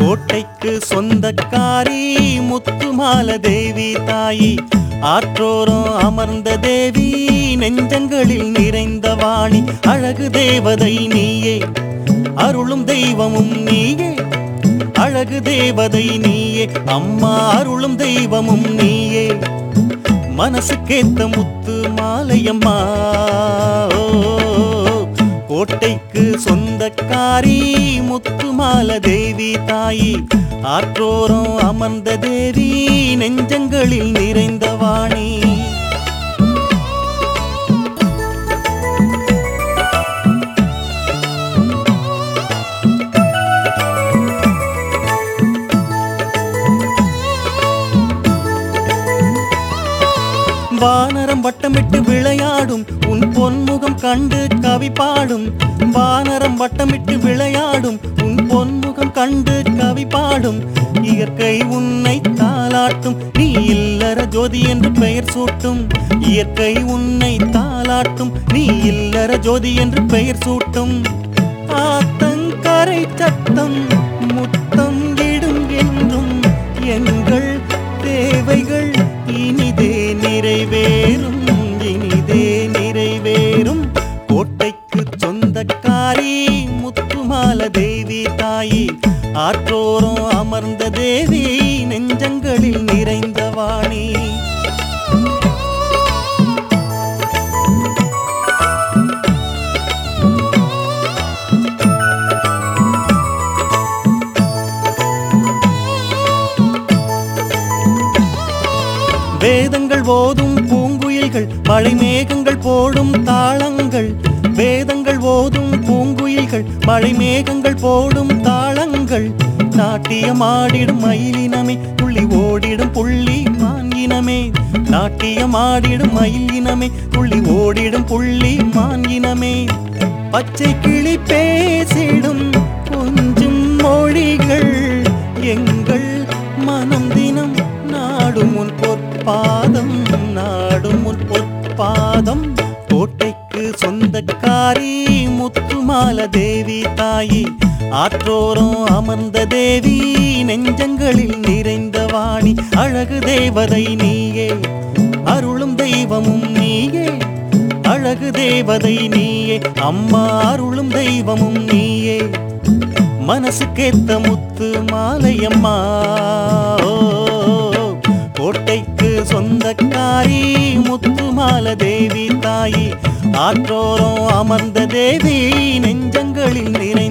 கோட்டைக்கு சொந்தக்காரி முத்துமால தேவி தாயி ஆற்றோரம் அமர்ந்த தேவி நெஞ்சங்களில் நிறைந்த வாணி அழகு தேவதை நீயே அருளும் தெய்வமும் நீயே அழகு தேவதை நீயே அம்மா அருளும் தெய்வமும் நீயே மனசுக்கேத்த முத்து மாலையம்மா ஓ, கோட்டைக்கு சொந்தக்காரி முத்துமால தேவி தாயி ஆற்றோரம் அமர்ந்த தேவி நெஞ்சங்களில் நிறைந்த வாணி வானரம் வட்டமிட்டு விளையாடும் உன் பொன்முகம் கண்டு கவி பாடும் வானரம் வட்டமிட்டு விளையாடும் உன் பொன்முகம் கண்டு கவி பாடும் இயற்கை உன்னை தாளாட்டும் நீ இல்லற ஜோதி என்று பெயர் சூட்டும் இயற்கை உன்னை தாளாட்டும் நீ இல்லற ஜோதி என்று பெயர் சூட்டும் ஆத்தங்கரை சத்தம் முத்தம் இடும் என்றும் எங்கள் தேவைகள் இனிதே நிறைவேறும் இனிதே நிறைவேறும் கோட்டைக்கு சொந்தக்காரி முத்துமால தேவி தாயி ஆற்றோரம் அமர்ந்த தேவி நெஞ்சங்களில் நிறைந்த வாணி வேதங்கள் ஓதும் பூங்குயில்கள் மழை மேகங்கள் போடும் தாளங்கள் வேதங்கள் ஓதும் பூங்குயில்கள் மழை மேகங்கள் போடும் தாளங்கள் நாட்டியமாடிடும் மயிலினமே துள்ளி ஓடிடும் புள்ளி மான்கினமே நாட்டியமாடிடும் மயிலினமே துள்ளி ஓடிடும் புள்ளி மான்கினமே பச்சை கிளி பேசிடும் கொஞ்சும் மொழிகள் எங்கள் மனம் தினம் நாடும் உன் பொற்பாதம் நாடும் உன் பொற்பாதம் கோட்டைக்கு சொந்தக்காரி முத்துமால தேவி தாயி ஆற்றோரம் அமர்ந்த தேவி நெஞ்சங்களில் நிறைந்த வாணி அழகு தேவதை நீயே அருளும் தெய்வமும் நீயே அழகு தேவதை நீயே அம்மா அருளும் தெய்வமும் நீயே மனசுக்கேத்த முத்து மாலையம்மா ஓ, கோட்டைக்கு சொந்தக்காரி முத்துமால தேவி தாயி ஆற்றோரம் அமர்ந்த தேவி நெஞ்சங்களில் நிறை